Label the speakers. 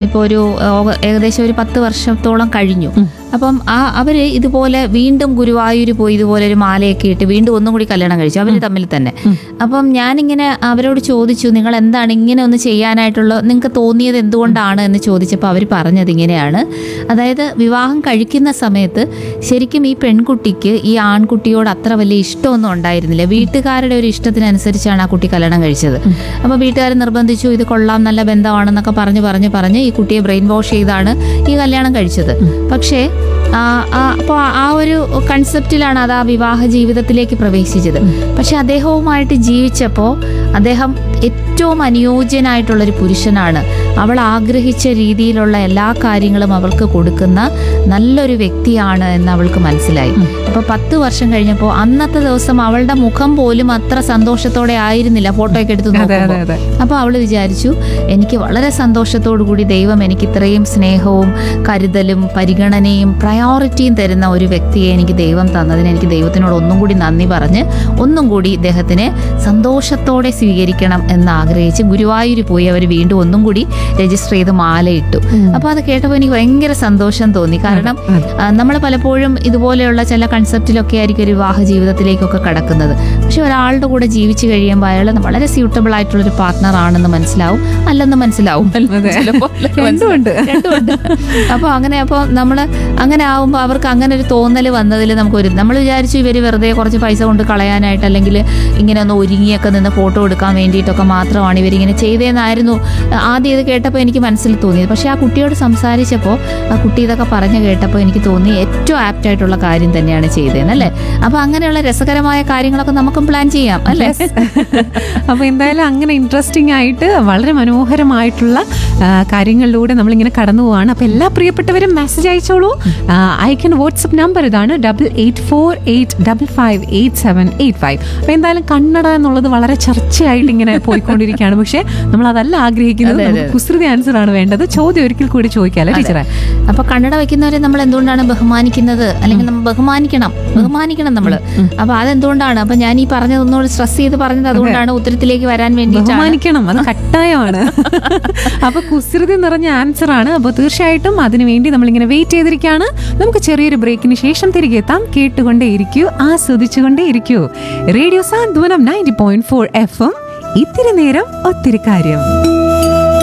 Speaker 1: ഇപ്പോൾ ഒരു ഏഹ്, ഏകദേശം ഒരു പത്ത് വർഷത്തോളം കഴിഞ്ഞു അപ്പം ആ അവര് ഇതുപോലെ വീണ്ടും ഗുരുവായൂർ പോയി ഇതുപോലെ ഒരു മാലയൊക്കെ ഇട്ട് വീണ്ടും ഒന്നും കൂടി കല്യാണം കഴിച്ചു അവര് തമ്മിൽ തന്നെ അപ്പം ഞാനിങ്ങനെ അവരോട് ചോദിച്ചു നിങ്ങൾ എന്താണ് ഇങ്ങനെ ഒന്ന് ചെയ്യാനായിട്ടുള്ള നിങ്ങൾക്ക് തോന്നിയത് എന്തുകൊണ്ടാണ് എന്ന് ചോദിച്ചപ്പോൾ അവർ പറഞ്ഞത് ഇങ്ങനെയാണ് അതായത് വിവാഹം കഴിക്കുന്ന സമയത്ത് ശരിക്കും ഈ പെൺകുട്ടിക്ക് ഈ ആൺകുട്ടിയോട് അത്ര വലിയ ഇഷ്ടമൊന്നും ഉണ്ടായിരുന്നില്ല വീട്ടുകാരുടെ ഒരു ഇഷ്ടത്തിനനുസരിച്ചാണ് ആ കുട്ടി കല്യാണം കഴിച്ചത് അപ്പോൾ വീട്ടുകാർ നിർബന്ധിച്ചു ഇത് കൊള്ളാം നല്ല ബന്ധമാണെന്നൊക്കെ പറഞ്ഞ് പറഞ്ഞ് പറഞ്ഞ് ഈ കുട്ടിയെ ബ്രെയിൻ വാഷ് ചെയ്താണ് ഈ കല്യാണം കഴിച്ചത് പക്ഷേ അപ്പോൾ ആ ഒരു കൺസെപ്റ്റിലാണ് അത് ആ വിവാഹ ജീവിതത്തിലേക്ക് പ്രവേശിച്ചത് പക്ഷെ അദ്ദേഹവുമായിട്ട് ജീവിച്ചപ്പോൾ അദ്ദേഹം ഏറ്റവും അനുയോജ്യനായിട്ടുള്ളൊരു പുരുഷനാണ് അവൾ ആഗ്രഹിച്ച രീതിയിലുള്ള എല്ലാ കാര്യങ്ങളും അവൾക്ക് കൊടുക്കുന്ന നല്ലൊരു വ്യക്തിയാണ് എന്ന് അവൾക്ക് മനസ്സിലായി അപ്പോൾ പത്ത് വർഷം കഴിഞ്ഞപ്പോൾ അന്നത്തെ ദിവസം അവളുടെ മുഖം പോലും അത്ര സന്തോഷത്തോടെ ആയിരുന്നില്ല ഫോട്ടോയൊക്കെ എടുത്ത്
Speaker 2: അതെ അതെ
Speaker 1: നോക്കുമ്പോൾ
Speaker 2: അതെ
Speaker 1: അപ്പോൾ അവൾ വിചാരിച്ചു എനിക്ക് വളരെ സന്തോഷത്തോടു കൂടി ദൈവം എനിക്ക് ഇത്രയും സ്നേഹവും കരുതലും പരിഗണനയും പ്രയോറിറ്റിയും തരുന്ന ഒരു വ്യക്തിയെ എനിക്ക് ദൈവം തന്നതിന് എനിക്ക് ദൈവത്തിനോട് ഒന്നും കൂടി നന്ദി പറഞ്ഞ് ഒന്നും കൂടി ഇദ്ദേഹത്തിനെ സന്തോഷത്തോടെ സ്വീകരിക്കണം എന്ന് ആഗ്രഹിച്ച് ഗുരുവായൂർ പോയി അവർ വീണ്ടും ഒന്നും കൂടി രജിസ്റ്റർ ചെയ്ത് മാലയിട്ടു അപ്പോൾ അത് കേട്ടപ്പോൾ എനിക്ക് ഭയങ്കര സന്തോഷം തോന്നി കാരണം നമ്മൾ പലപ്പോഴും ഇതുപോലെയുള്ള ചില കൺസെപ്റ്റിലൊക്കെ ആയിരിക്കും ഒരു വിവാഹ ജീവിതത്തിലേക്കൊക്കെ കടക്കുന്നത് പക്ഷെ ഒരാളുടെ കൂടെ ജീവിച്ചു കഴിയുമ്പോൾ അയാൾ വളരെ സ്യൂട്ടബിൾ ആയിട്ടുള്ള ഒരു പാർട്ട്ണർ ആണെന്ന് മനസ്സിലാവും അല്ലെന്ന് മനസ്സിലാവും
Speaker 2: അതെ.
Speaker 1: ചിലപ്പോൾ
Speaker 2: രണ്ടുമുണ്ട്.
Speaker 1: രണ്ടുമുണ്ട് അപ്പോൾ അങ്ങനെ അപ്പോൾ നമ്മൾ അങ്ങനെ ആവുമ്പോൾ അവർക്ക് അങ്ങനെ ഒരു തോന്നൽ വന്നതിൽ നമുക്ക് ഒരു നമ്മൾ വിചാരിച്ചു ഇവർ വെറുതെ കുറച്ച് പൈസ കൊണ്ട് കളയാനായിട്ട് അല്ലെങ്കിൽ ഇങ്ങനെ ഒന്ന് ഒരുങ്ങിയൊക്കെ നിന്ന് ഫോട്ടോ എടുക്കാൻ വേണ്ടിയിട്ടൊക്കെ മാത്രമാണ് ഇവരിങ്ങനെ ചെയ്തതെന്നായിരുന്നു ആദ്യം ഇത് കേട്ടപ്പോൾ എനിക്ക് മനസ്സിൽ തോന്നിയത് പക്ഷേ ആ കുട്ടിയോട് സംസാരിച്ചപ്പോൾ ആ കുട്ടി ഇതൊക്കെ പറഞ്ഞു കേട്ടപ്പോൾ എനിക്ക് തോന്നി ഏറ്റവും ആപ്റ്റ് ആയിട്ടുള്ള കാര്യം തന്നെയാണ് ചെയ്തതെന്ന് അല്ലേ അപ്പോൾ അങ്ങനെയുള്ള രസകരമായ കാര്യങ്ങളൊക്കെ നമുക്കും പ്ലാൻ ചെയ്യാം അല്ലേ
Speaker 2: അപ്പൊ എന്തായാലും അങ്ങനെ ഇൻട്രസ്റ്റിംഗ് ആയിട്ട് വളരെ മനോഹരമായിട്ടുള്ള ആ, കാര്യങ്ങളിലൂടെ നമ്മളിങ്ങനെ കടന്നു പോവാണ് അപ്പൊ എല്ലാ പ്രിയപ്പെട്ടവരും മെസ്സേജ് അയച്ചോളൂ അയക്കുന്ന വാട്സപ്പ് നമ്പർ ഇതാണ് double eight four eight double five eight seven eight five അപ്പൊ എന്തായാലും കന്നഡ എന്നുള്ളത് വളരെ ചർച്ചയായിട്ട് ഇങ്ങനെ പോയിക്കൊണ്ടിരിക്കുകയാണ് പക്ഷെ നമ്മൾ അതല്ല ആഗ്രഹിക്കുന്നത് നമുക്ക് കുസൃതി ആൻസർ ആണ് വേണ്ടത് ചോദ്യം ഒരിക്കൽ കൂടി ചോദിക്കാല്ലേ ടീച്ചറെ
Speaker 1: അപ്പൊ കണ്ണട വെക്കുന്നവരെ നമ്മൾ എന്തുകൊണ്ടാണ് ബഹുമാനിക്കുന്നത് അല്ലെങ്കിൽ നമ്മൾ ബഹുമാനിക്കണം ബഹുമാനിക്കണം നമ്മൾ അപ്പൊ അതെന്തുകൊണ്ടാണ് അപ്പൊ ഞാൻ ഈ പറഞ്ഞത് ഒന്നുകൂടി സ്ട്രെസ് ചെയ്ത് പറഞ്ഞത് അതുകൊണ്ടാണ് ഉത്തരത്തിലേക്ക് വരാൻ വേണ്ടിയിട്ടാണ്
Speaker 2: ബഹുമാനിക്കണം അത് കട്ടായമാണ് അപ്പൊ കുസൃതി നിറഞ്ഞ ആൻസർ ആണ് അപ്പൊ തീർച്ചയായിട്ടും അതിനുവേണ്ടി നമ്മളിങ്ങനെ വെയിറ്റ് ചെയ്തിരിക്കുകയാണ് നമുക്ക് ചെറിയൊരു ബ്രേക്കിന് ശേഷം തിരികെ എത്താം കേട്ടുകൊണ്ടേ ഇരിക്കൂ ആസ്വദിച്ചുകൊണ്ടേ ഇരിക്കൂ radio Santhwanam ninety point four F M ഇത്തിരി നേരം ഒത്തിരി കാര്യം